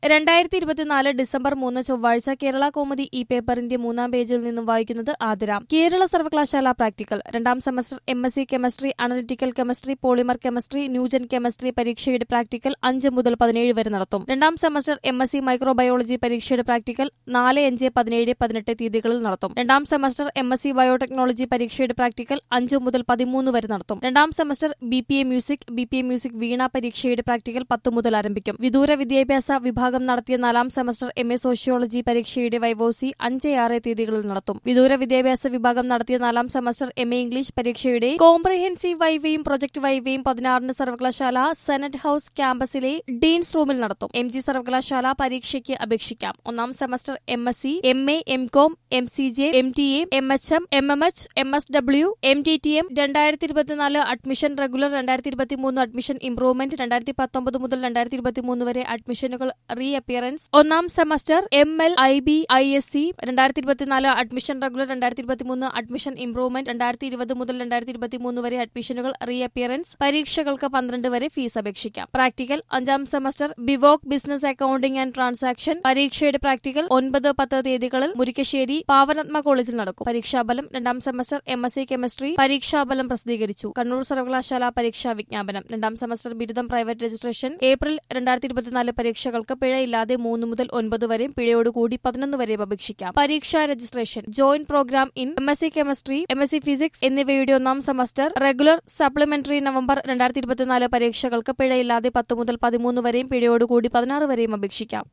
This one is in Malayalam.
രണ്ടായിരത്തി ഇരുപത്തിനാല് ഡിസംബർ മൂന്ന് ചൊവ്വാഴ്ച കേരള കോമഡി ഈ പേപ്പറിന്റെ മൂന്നാം പേജിൽ നിന്നും വായിക്കുന്നത് ആതിര കേരള സർവകലാശാല പ്രാക്ടിക്കൽ രണ്ടാം semester M S C chemistry analytical chemistry polymer chemistry ന്യൂജൻ കെമിസ്ട്രി പരീക്ഷയുടെ പ്രാക്ടിക്കൽ അഞ്ച് മുതൽ പതിനേഴ് വരെ നടത്തും രണ്ടാം semester M S C microbiology പരീക്ഷയുടെ പ്രാക്ടിക്കൽ നാല് അഞ്ച് പതിനേഴ് പതിനെട്ട് തീയതികളിൽ നടത്തും രണ്ടാം semester M S C biotechnology പരീക്ഷയുടെ പ്രാക്ടിക്കൽ അഞ്ച് മുതൽ പതിമൂന്ന് വരെ നടത്തും രണ്ടാം semester B P A music B P A music veena പരീക്ഷയുടെ പ്രാക്ടിക്കൽ പത്ത് മുതൽ ആരംഭിക്കും വിദൂര വിദ്യാഭ്യാസ വിഭാഗം നടത്തിയ നാലാം സെമസ്റ്റർ എം എ സോഷ്യോളജി പരീക്ഷയുടെ വൈവോസി അഞ്ച് ആറ് തീയതികളിൽ നടത്തും വിദൂര വിദ്യാഭ്യാസ വിഭാഗം നടത്തിയ നാലാം സെമസ്റ്റർ എം എ ഇംഗ്ലീഷ് പരീക്ഷയുടെ കോംപ്രഹെൻസീവ് വൈവയും പ്രൊജക്ട് വൈവയും പതിനാറിന് സർവകലാശാല സെനറ്റ് ഹൌസ് ക്യാമ്പസിലെ ഡീൻസ് റൂമിൽ നടത്തും എം ജി സർവകലാശാല പരീക്ഷയ്ക്ക് അപേക്ഷിക്കാം ഒന്നാം semester M S C M A M com M C J M T A M H M M M H M S W M T T M രണ്ടായിരത്തി ഇരുപത്തിനാല് അഡ്മിഷൻ റെഗുലർ രണ്ടായിരത്തി ഇരുപത്തിമൂന്ന് അഡ്മിഷൻ ഇംപ്രൂവ്മെന്റ് രണ്ടായിരത്തി പത്തൊമ്പത് മുതൽ രണ്ടായിരത്തി ഇരുപത്തിമൂന്ന് വരെ അഡ്മിഷനുകൾ റീ അപ്പിയറൻസ് ഒന്നാം semester M L I B I S C രണ്ടായിരത്തി ഇരുപത്തിനാല് അഡ്മിഷൻ റെഗുലർ രണ്ടായിരത്തി ഇരുപത്തിമൂന്ന് അഡ്മിഷൻ ഇംപ്രൂവ്മെന്റ് രണ്ടായിരത്തി ഇരുപത് മുതൽ രണ്ടായിരത്തി ഇരുപത്തിമൂന്ന് വരെ അഡ്മിഷനുകൾ റീ അപ്പിയറൻസ് പരീക്ഷകൾക്ക് പന്ത്രണ്ട് വരെ ഫീസ് അപേക്ഷിക്കാം പ്രാക്ടിക്കൽ അഞ്ചാം semester BVoc business accounting and transaction പരീക്ഷയുടെ പ്രാക്ടിക്കൽ ഒൻപത് പത്ത് തീയതികളിൽ മുരിക്കശ്ശേരി പാവനത്മ കോളേജിൽ നടക്കും പരീക്ഷാഫലം രണ്ടാം semester M S C chemistry പരീക്ഷാഫലം പ്രസിദ്ധീകരിച്ചു കണ്ണൂർ സർവകലാശാല പരീക്ഷാ വിജ്ഞാപനം രണ്ടാം സെമസ്റ്റർ ബിരുദം പ്രൈവറ്റ് രജിസ്ട്രേഷൻ ഏപ്രിൽ രണ്ടായിരത്തി ഇരുപത്തിനാല് പരീക്ഷകൾക്ക് പിഴയില്ലാതെ മൂന്ന് മുതൽ ഒൻപത് വരെ പിഴയോടുകൂടി പതിനൊന്ന് വരെ അപേക്ഷിക്കാം പരീക്ഷാ registration joint programme in M S C chemistry M S C physics എന്നിവയുടെ ഒന്നാം സെമസ്റ്റർ റെഗുലർ സപ്ലിമെന്ററി നവംബർ രണ്ടായിരത്തി ഇരുപത്തിനാല് പരീക്ഷകൾക്ക് പിഴയില്ലാതെ പത്ത് മുതൽ പതിമൂന്ന് വരെയും പിഴയോടുകൂടി പതിനാറ് വരെയും അപേക്ഷിക്കാം